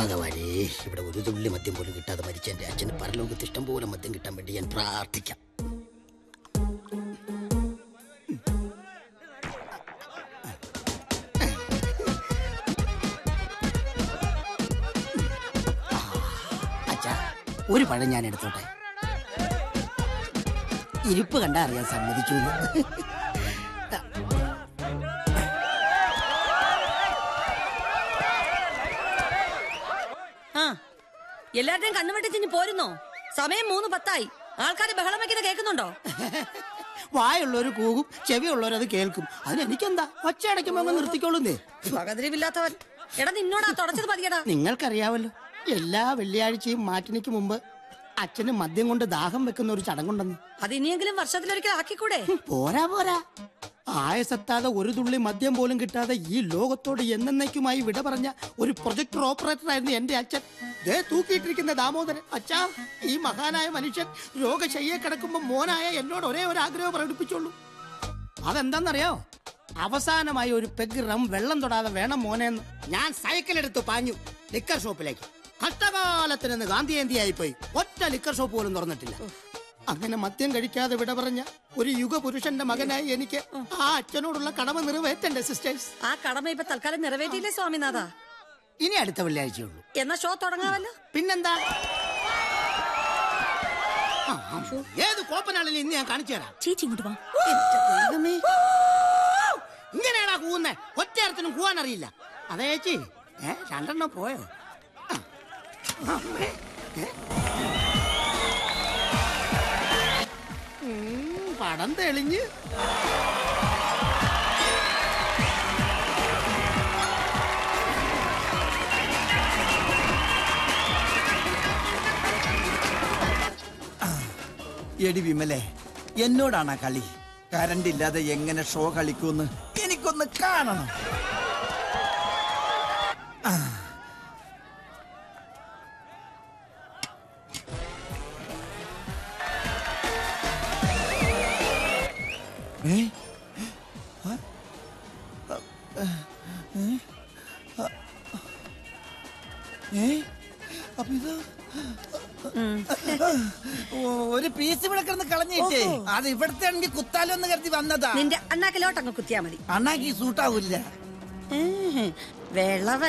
ഭഗവാനേ ഇവിടെ ഒരു തുള്ളി മദ്യം പോലും കിട്ടാതെ മരിച്ച എന്റെ അച്ഛന് പരലോകത്ത് ഇഷ്ടം പോലെ മദ്യം കിട്ടാൻ വേണ്ടി ഞാൻ പ്രാർത്ഥിക്കാം അച്ഛാ ഒരു പഴം ഞാൻ എടുത്തോട്ടെ ഇരിപ്പ് കണ്ടാ അറിയാൻ സമ്മതിച്ചു എന്ന്. ആ എല്ലാവരുടെയും കണ്ണുവെട്ടിച്ചിഞ്ഞ് പോരുന്നോ സമയം മൂന്ന് പത്തായി ആൾക്കാർ ബഹളം വെക്കുന്നത് കേൾക്കുന്നുണ്ടോ വായുള്ളവര് കൂകും ചെവിയുള്ളവർ അത് കേൾക്കും അതിന് എനിക്കെന്താ ഒച്ചയടയ്ക്കുമ്പോ അങ്ങ് നിർത്തിക്കോളുന്നേ പകതിരിവില്ലാത്തവൻ എടാ നിന്നോടാ തുടച്ചത് മതിയടാ നിങ്ങൾക്കറിയാവല്ലോ എല്ലാ വെള്ളിയാഴ്ചയും മാറ്റിനിക്ക് മുമ്പ് അച്ഛന് മദ്യം കൊണ്ട് ദാഹം വെക്കുന്ന ഒരു ചടങ്ങുണ്ടെന്ന് അത് ഇനിയെങ്കിലും വർഷത്തിലൊരിക്കൽ ആക്കിക്കൂടെ പോരാ പോരാ ആയസെത്താതെ ഒരു തുള്ളി മദ്യം പോലും കിട്ടാതെ ഈ ലോകത്തോട് എന്നേക്കുമായി വിട പറഞ്ഞ ഒരു പ്രൊജക്ടർ ഓപ്പറേറ്റർ ആയിരുന്നു എന്റെ അച്ഛൻ ദേ തൂക്കിയിട്ടിരിക്കുന്ന ദാമോദരൻ അച്ഛാ ഈ മഹാനായ മനുഷ്യൻ രോഗശയ്യെ കിടക്കുമ്പോ മോനായ എന്നോട് ഒരേ ഒരു ആഗ്രഹം പ്രകടിപ്പിച്ചോളൂ അതെന്താന്നറിയോ അവസാനമായി ഒരു പെഗ് റം വെള്ളം തൊടാതെ വേണം മോനെന്ന് ഞാൻ സൈക്കിൾ എടുത്ത് പാഞ്ഞു ലിക്കർ ഷോപ്പിലേക്ക് കഷ്ടകാലത്തിന് നിന്ന് ഗാന്ധിയന്തിയായി പോയി ഒറ്റ ലിക്കർ ഷോപ്പ് പോലും തുറന്നിട്ടില്ല അങ്ങനെ മദ്യം കഴിക്കാതെ വിട പറഞ്ഞ ഒരു യുഗപുരുഷന്റെ മകനായി എനിക്ക് ആ അച്ഛനോടുള്ള കടമ നിറവേറ്റണ്ടേ സിസ്റ്റേഴ്സ് ആ കടമ ഇപ്പൊ തൽക്കാലം നിറവേറ്റിയില്ലേ സ്വാമിനാഥ ഇനി അടുത്ത വെള്ളിയാഴ്ചയുള്ളൂ എന്നാ ഷോ തുടങ്ങാമല്ലോ പിന്നെന്താ ആ, ആ, ഏത് കോപ്പനാണെങ്കിലും ഇന്ന് ഞാൻ കാണിച്ചു തരാം ചേച്ചി ഇങ്ങോട്ട് വാ എന്റെ ദൈവമേ. ഇങ്ങനെയാണാ കൂവുന്നേ ഒറ്റയരത്തിനും കൂവാൻ അറിയില്ല അതേ ചേച്ചി ഏ രണ്ടെണ്ണം പോയോ ആ. അമ്മേ. ഏ? ഉം, പടം തെളിഞ്ഞ് എടി വിമലെ എന്നോടാണ് ആ കളി കറണ്ട് ഇല്ലാതെ എങ്ങനെ ഷോ കളിക്കൂന്ന് എനിക്കൊന്ന് കാണണം ആ. ഏ? ആ? ഏ? ആ. ഏ? അപ്പൊ ഇത് ഓ, ഒരു പീസ് ഇവിടെ കിടന്ന് കളഞ്ഞിട്ടേ അത് ഇവിടത്തെ ആണെങ്കിൽ കുത്താലോ എന്ന് കരുതി വന്നതാ നിന്റെ അണ്ണാക്കിലോട്ട് അങ്ങ് കുത്തിയാ മതി അണ്ണാക്ക് സൂട്ടാവൂല ഏഹ്, വെള്ളവൻ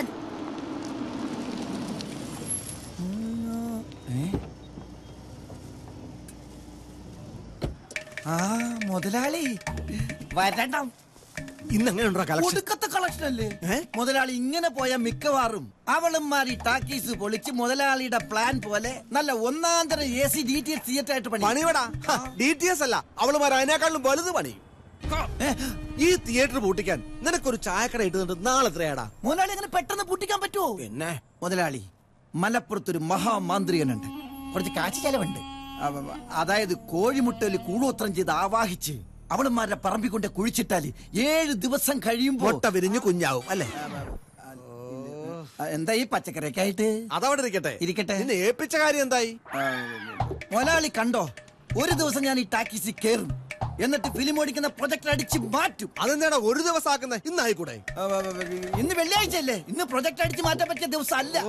ആ മുതലാളി വരണം ഇന്ന് എങ്ങനെയുണ്ടോ കളക്ഷൻ ഒടുക്കത്തെ കളക്ഷൻ അല്ലേ മുതലാളി ഇങ്ങനെ പോയ മിക്കവാറും അവളും മാറി ടാക്കീസ് പൊളിച്ച് മുതലാളിയുടെ പ്ലാൻ പോലെ നല്ല ഒന്നാം തരം A C D T S theatre ആയിട്ട് പണി പണിയടാ ഡി ടി എസ് അല്ല അവളുമാർ അതിനേക്കാളും വലുത് പണി ഈ തിയേറ്റർ പൂട്ടിക്കാൻ നിനക്കൊരു ചായക്കട ഇട്ടുന്നുണ്ട് നാളെ എത്രയാടാ മുതലാളി അങ്ങനെ പെട്ടെന്ന് പൂട്ടിക്കാൻ പറ്റുമോ പിന്നെ മുതലാളി മലപ്പുറത്തൊരു മഹാമാന്ത്രികനുണ്ട് കുറച്ച് കാശ് ചെലവുണ്ട് അവ- അതായത് കോഴിമുട്ടല് കൂടോത്രം ചെയ്ത് ആവാഹിച്ച് അവളുമാരുടെ പറമ്പിൽ കൊണ്ട് കുഴിച്ചിട്ടാല് ഏഴ് ദിവസം കഴിയുമ്പോ മുട്ട വിരിഞ്ഞ് കുഞ്ഞാവും അല്ലേ ആ, എന്താ ഈ പച്ചക്കറിയൊക്കെ ആയിട്ട് അതവിടെ ഇരിക്കട്ടെ ഇരിക്കട്ടെ. നിന്നെ ഏൽപ്പിച്ച കാര്യം എന്തായി ആ, മുതലാളി കണ്ടോ ഒരു ദിവസം ഞാൻ ഈ ടാക്കീസിൽ കയറും എന്നിട്ട് ഫിലിം ഓടിക്കുന്ന പ്രൊജക്ടർ അടിച്ച് മാറ്റും അതെന്താടാ ഒരു ദിവസം ആക്കുന്നേ ഇന്നായിക്കൂടെ ആ, ആ, ആ, ഇന്ന് വെള്ളിയാഴ്ച അല്ലേ ഇന്ന് പ്രൊജക്ട് അടിച്ച് മാറ്റാൻ പറ്റിയ ദിവസം അല്ല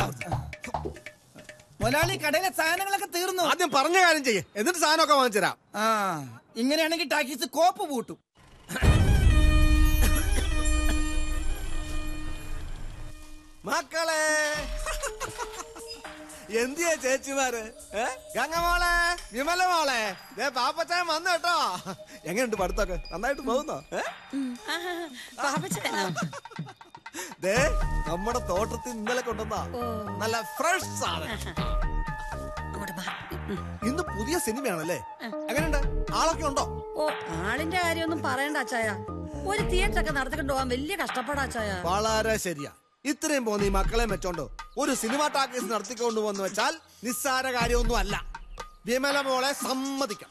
മുതലാളി കടയിലെ സാധനങ്ങളൊക്കെ തീർന്നു ആദ്യം പറഞ്ഞ കാര്യം ചെയ്യേ എന്നിട്ട് സാധനമൊക്കെ വാങ്ങിച്ചുതരാം ആ ഇങ്ങനെയാണെങ്കിൽ ടാക്കീസ് കോപ്പ് പൂട്ടും മക്കളെ എന്തിയാ ചേച്ചിമാര് ഏ? ഗംഗമോളെ വിമല മോളെ ദേ പാപ്പച്ചായൻ വന്നു കേട്ടോ എങ്ങനെയുണ്ട് പഠിത്തമൊക്കെ നന്നായിട്ട് പോകുന്നോ ഏ? പാപ്പച്ചനോ ദേ നമ്മുടെ തോട്ടത്തിൽ ഇന്നലെ കൊണ്ടുവന്ന നല്ല ഫ്രഷ് സാധനം അങ്ങോട്ട് മാ. ഉം. ഇന്ന് പുതിയ സിനിമയാണല്ലേ എങ്ങനെയുണ്ട് ആളൊക്കെ ഉണ്ടോ ഓ ആളിന്റെ കാര്യമൊന്നും പറയണ്ട അച്ചായ ഒരു തിയേറ്റർ ഒക്കെ നടത്തിക്കൊണ്ട് പോകാൻ വലിയ കഷ്ടപ്പാടാ അച്ചായ വളരെ ശരിയാ ഇത്രയും പോന്ന് ഈ മക്കളെ വെച്ചോണ്ട് ഒരു സിനിമ ടാക്കീസ് നടത്തിക്കൊണ്ടു വന്ന് വെച്ചാൽ നിസ്സാര കാര്യമൊന്നും അല്ല വിമല മോളെ സമ്മതിക്കാം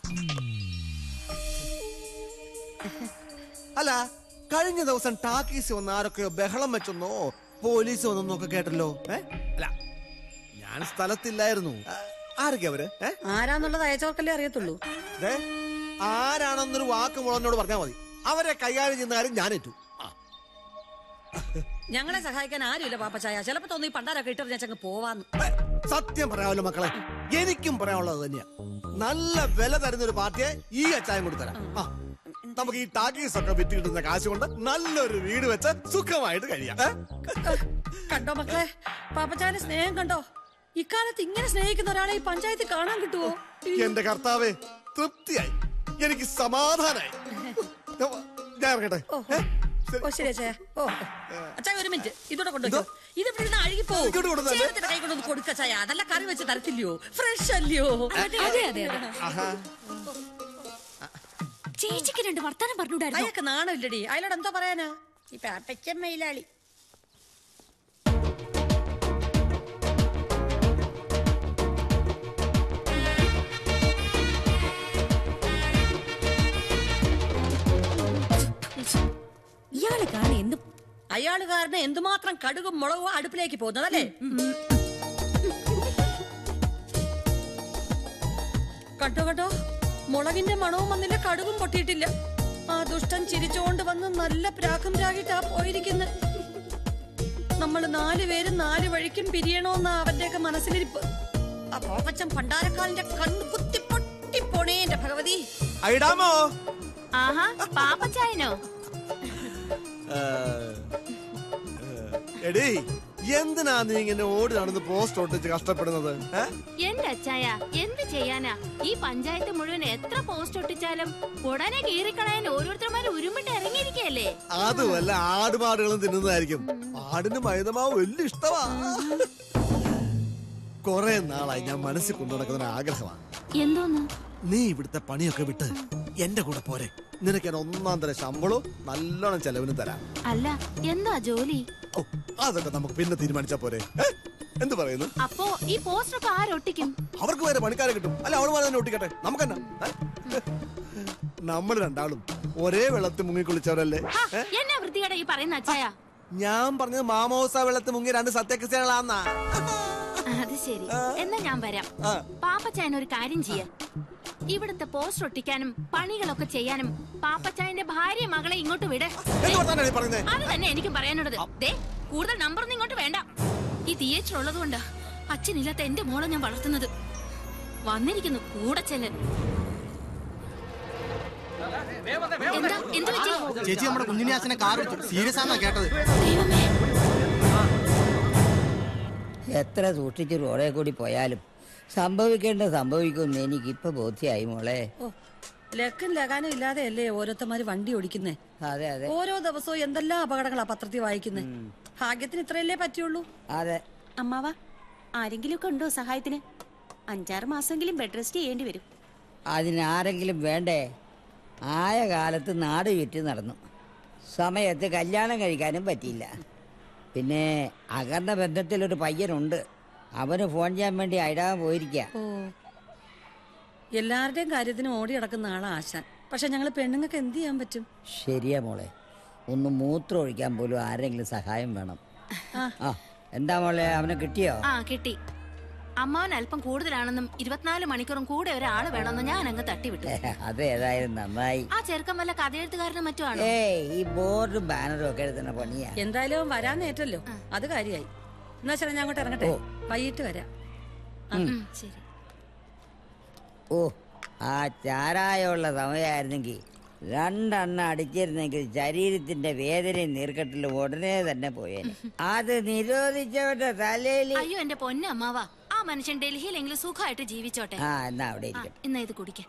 അല്ല കഴിഞ്ഞ ദിവസം ടാക്കീസ് വന്ന് ആരൊക്കെയോ ബഹളം വെച്ചെന്നോ പോലീസ് വന്നെന്നോ ഒക്കെ കേട്ടല്ലോ ഏ അല്ല ഞാൻ സ്ഥലത്തില്ലായിരുന്നു ആ, ആരൊക്കെ അവര് ഏ ആരാന്നുള്ളത് അയച്ചവർക്കല്ലേ അറിയത്തുള്ളൂ ദേ, ആരാണെന്നൊരു വാക്ക് മുളന്നോട് പറഞ്ഞാൽ മതി അവരെ കൈകാര്യം ചെയ്യുന്ന കാര്യം ഞാൻ ഏറ്റു ആ ഞങ്ങളെ സഹായിക്കാൻ ആരുമില്ല പാപ്പച്ചായ ചിലപ്പോ തോന്നി ഈ പണ്ടാരൊക്കെ ഇട്ടെറിഞ്ഞ ചങ്ങ് പോവാന്ന് ഏ, സത്യം പറയാമല്ലോ മക്കളെ എനിക്കും പറയാനുള്ളത് തന്നെയാ നല്ല വില തരുന്ന ഒരു പാർട്ടിയെ ഈ അച്ചായം കൂടി തരാം ആ, നമുക്ക് ഈ ടാക്കീസ് ഒക്കെ വിറ്റ് കിട്ടുന്ന കാശ് കൊണ്ട് നല്ലൊരു വീട് വെച്ച് സുഖമായിട്ട് കഴിയാം ഏ? കണ്ടോ മക്കളെ പാപ്പച്ചായന്റെ സ്നേഹം കണ്ടോ ഇക്കാലത്ത് ഇങ്ങനെ സ്നേഹിക്കുന്ന ഒരാളെ ഈ പഞ്ചായത്തിൽ കാണാൻ കിട്ടുവോ എന്റെ കർത്താവേ തൃപ്തിയായി എനിക്ക് സമാധാനായി ഞാൻ ഇറങ്ങട്ടെ ഓ ഏ? ശരി. ഓ ശരി അച്ഛാ ഓ അച്ഛാ ഒരു മിനിറ്റ് ഇതോടെ കൊണ്ടുവയ്ക്കോ ഇത് ഇവിടെ ഇരുന്ന് അഴുകി പോകും ഇങ്ങോട്ട് കൊണ്ടുവന്നേ. ചേട്ടത്തിന്റെ കൈ കൊണ്ടൊന്ന് കൊടുക്കച്ചായ അതല്ല കറി വെച്ച് തരത്തില്ലയോ ഫ്രഷ് അല്ലയോ അതെ അതെ അതെ ആഹാ. ചേച്ചിക്ക് രണ്ട് വർത്താനം പറഞ്ഞൂടായിരുന്നു അയാൾക്ക് നാണമില്ലടി അയാളോട് എന്താ പറയാനാ ഈ പാപ്പയ്ക്കൻ മെയിലാളി ഇയാള് കാണി എന്ത് അയാള് കാരണം എന്തുമാത്രം കടുകും മുളകും അടുപ്പിലേക്ക് പോകുന്നതല്ലേ കണ്ടോ കണ്ടോ മുളകിന്റെ മണവും വന്നില്ല കടുകും പൊട്ടിയിട്ടില്ല ആ ദുഷ്ടൻ ചിരിച്ചോണ്ട് വന്ന് നല്ല പ്രാക്കും രാഗിട്ടാ പോയിരിക്കുന്നത് നമ്മൾ നാല് പേരും നാല് വഴിക്കും പിരിയണോന്നാ അവന്റെയൊക്കെ മനസ്സിലിരിപ്പ് ആ പോപ്പച്ചൻ പണ്ടാരക്കാലിന്റെ കണ്ണു കുത്തി പൊട്ടിപ്പോണേ എന്റെ ഭഗവതി ഐഡാമോ ആഹാ പാപ്പച്ചായനോ ഏ, ഏ, എടീ എന്തിനാ നീ ഇങ്ങനെ ഓടി നടന്ന് പോസ്റ്റ് ഒട്ടിച്ച് കഷ്ടപ്പെടുന്നത് ഏ? എന്റെ അച്ചായ എന്ത് ചെയ്യാനാ ഈ പഞ്ചായത്ത് മുഴുവൻ എത്ര പോസ്റ്റ് ഒട്ടിച്ചാലും ഉടനെ കീറിക്കളയാൻ ഓരോരുത്തർമാർ ഉരുമിട്ട് ഇറങ്ങിയിരിക്കല്ലേ അത് വല്ല ആടുമാടുകളും തിന്നുന്നതായിരിക്കും ആടിന് മൈദമാവ് വലിയ ഇഷ്ടമാ കൊറേ നാളായി ഞാൻ മനസ്സിൽ കൊണ്ടു നടക്കുന്ന ഒരു ആഗ്രഹമാണ് എന്തോന്ന് നീ ഇവിടുത്തെ പണിയൊക്കെ വിട്ട് എന്റെ കൂടെ പോരെ നിനക്ക് ഞാൻ ഒന്നാം തരം ശമ്പളവും നല്ലോണം ചെലവിനും തരാം അല്ല എന്താ ജോലി ഓ അതൊക്കെ നമുക്ക് പിന്നെ തീരുമാനിച്ചാ പോരെ ഏ? എന്ത് പറയുന്നു അപ്പോ ഈ പോസ്റ്റർ ഒക്കെ ആരൊട്ടിക്കും അവർക്ക് വേറെ പണിക്കാരെ കിട്ടും അല്ല അവളുമാരെ തന്നെ ഒട്ടിക്കട്ടെ നമുക്കെന്നാ ഏ? നമ്മൾ രണ്ടാളും ഒരേ വെള്ളത്തിൽ മുങ്ങിക്കുളിച്ചവരല്ലേ ഹാ, എന്നാ വൃത്തികേടാ ഈ പറയുന്ന അച്ചായ ഞാൻ പറഞ്ഞത് മാമോസ വെള്ളത്തിൽ മുങ്ങി രണ്ട് സത്യക്രിസ്ത്യാനികളാന്നാ അത് ശരി എന്നാ ഞാൻ വരാം ആ. പാപ്പച്ചായൻ ഒരു കാര്യം ചെയ്യാം ഇവിടുത്തെ പോസ്റ്റർ ഒട്ടിക്കാനും പണികളൊക്കെ ചെയ്യാനും പാപ്പച്ചായന്റെ ഭാര്യ മകളെ ഇങ്ങോട്ട് വിട് എന്ത് വർത്താനാ നീ പറയുന്നേ അത് തന്നെ എനിക്കും പറയാനുള്ളത് ദേ കൂടുതൽ നമ്പർ ഒന്നും ഇങ്ങോട്ട് വേണ്ട ഈ തിയേറ്റർ ഉള്ളതുകൊണ്ടാ അച്ഛനില്ലാത്ത എന്റെ മോളെ ഞാൻ വളർത്തുന്നത് വന്നിരിക്കുന്നു കൂടെ ചെല്ലൻ എന്താ എന്ത് പറ്റി ചേച്ചി നമ്മുടെ കുഞ്ഞിനിയാസിനെ കാർ എടുത്തു സീരിയസ് ആണോ കേട്ടത് ദൈവമേ എത്ര സൂക്ഷിച്ച് റോഡേ കൂടി പോയാലും സംഭവിക്കേണ്ട സംഭവിക്കുമെന്ന് എനിക്കിപ്പോ ബോധ്യമായി മോളെ ഓ ലക്കും ലകാനും ഇല്ലാതെയല്ലേ ഓരോരുത്തന്മാര് വണ്ടി ഓടിക്കുന്നേ അതെ അതെ ഓരോ ദിവസവും എന്തെല്ലാം അപകടങ്ങളാ പത്രത്തിൽ വായിക്കുന്നേ ഭാഗ്യത്തിന് ഇത്രയല്ലേ പറ്റുള്ളൂ അതെ അമ്മാവ ആരെങ്കിലും ഒക്കെ ഉണ്ടോ സഹായത്തിന് അഞ്ചാറ് മാസമെങ്കിലും ബെഡ് റെസ്റ്റ് ചെയ്യേണ്ടി വരും അതിനാരെങ്കിലും വേണ്ടേ ആയ കാലത്ത് നാട് ചുറ്റി നടന്നു സമയത്ത് കല്യാണം കഴിക്കാനും പറ്റിയില്ല പിന്നെ അകർന്ന ബന്ധത്തിലൊരു പയ്യനുണ്ട് അവന് ഫോൺ ചെയ്യാൻ വേണ്ടി അയടാൻ പോയിരിക്കുക ഓ എല്ലാവരുടെയും കാര്യത്തിന് ഓടി നടക്കുന്ന ആളാ ആശാൻ പക്ഷെ ഞങ്ങൾ പെണ്ണുങ്ങൾക്ക് എന്ത് ചെയ്യാൻ പറ്റും ശരിയാ മോളെ ഒന്ന് മൂത്രം ഒഴിക്കാൻ പോലും ആരെങ്കിലും സഹായം വേണം ആ എന്താ മോളെ അവനെ കിട്ടിയോ ആ കിട്ടി അമ്മാവൻ അല്പം കൂടുതലാണെന്നും ഇരുപത്തിനാല് മണിക്കൂറും കൂടെ ഒരാള് വേണമെന്നും ഞാൻ അങ്ങ് തട്ടിവിട്ടു അത് ഏതായാലും നന്നായി ആ ചെറുക്കൻ വല്ല കഥയെഴുത്തുകാരനും മറ്റോ ആണോ ഏയ് ഈ ബോർഡും ബാനറും ഒക്കെ എഴുതുന്ന പണിയാ എന്തായാലും അവൻ വരാൻ നേറ്റല്ലോ അത് കാര്യായി എന്നാ ശരി ഞാൻ അങ്ങോട്ട് ഇറങ്ങട്ടെ വൈകിട്ട് വരാം ഉം, ശരി ഓ ആ ചാരായമുള്ള സമയമായിരുന്നെങ്കിൽ രണ്ടെണ്ണം അടിച്ചിരുന്നെങ്കിൽ ശരീരത്തിന്റെ വേദനയും നീർക്കെട്ടിലും ഉടനെ തന്നെ പോയേനെ അത് നിരോധിച്ചവന്റെ തലയിൽ അയ്യോ എന്റെ പൊന്നെ അമ്മാവ ആ മനുഷ്യൻ ഡൽഹിയിലെങ്കിലും സുഖമായിട്ട് ജീവിച്ചോട്ടെ ആ എന്നാ അവിടെ ആ, ഇരിക്കട്ടെ എന്നാ ഇത് കുടിക്കാൻ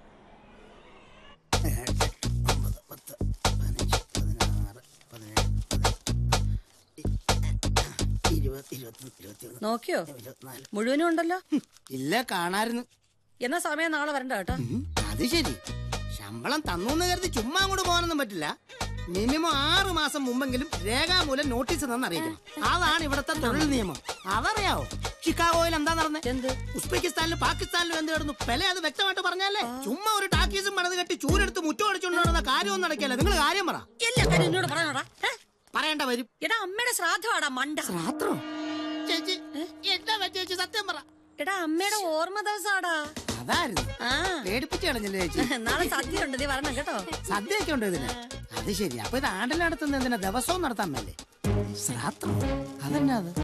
നോക്കിയോ മുഴുവനും ഉണ്ടല്ലോ ഇല്ല കാണായിരുന്നു എന്നാ സമയം നാളെ വരണ്ട കേട്ടോ ഉം, അത് ശരി ശമ്പളം തന്നു എന്ന് കരുതി ചുമ്മാ അങ്ങോട്ട് പോകാനൊന്നും പറ്റില്ല മിനിമം ആറ് മാസം മുമ്പെങ്കിലും രേഖാമൂലം നോട്ടീസ് തന്നറിയിക്കണം അതാണ് ഇവിടുത്തെ തൊഴിൽ നിയമം അതറിയാവോ ഷിക്കാഗോയിൽ എന്താ നടന്നത് എന്ത് ഉസ്ബെക്കിസ്ഥാനിലും പാകിസ്ഥാനിലും എന്ത് കിടന്നു പെല അത് വ്യക്തമായിട്ട് പറഞ്ഞാലേ ചുമ്മാ ഒരു ടാക്കീസും പണിത് കെട്ടി ചൂരെടുത്ത് മുറ്റം അടിച്ചുകൊണ്ട് നടന്ന കാര്യമൊന്നും നടക്കില്ല നിങ്ങൾ കാര്യം പറ എല്ലാ കാര്യം എന്നോട് പറയണോടാ ഏ? പറയേണ്ട വരും എടാ അമ്മയുടെ ശ്രാദ്ധമാടാ മണ്ട മാത്രം ചേച്ചി എന്താ ചേച്ചി സത്യം പറ എടാ അമ്മയുടെ ഓർമ്മ ദിവസാടാ അതായിരുന്നു ആ പേടിപ്പിച്ച് കളഞ്ഞല്ലേ ചേച്ചി നാളെ സദ്യ ഉണ്ട് നീ വരണം കേട്ടോ സദ്യയൊക്കെ ഉണ്ടോ ഇതിന് അത് ശരി അപ്പൊ ഇത് ആണ്ടിൽ നടത്തുന്ന എന്തിനാ ദിവസവും നടത്താൻ മേലേ ശ്രാത്തം അതെന്നാ അത്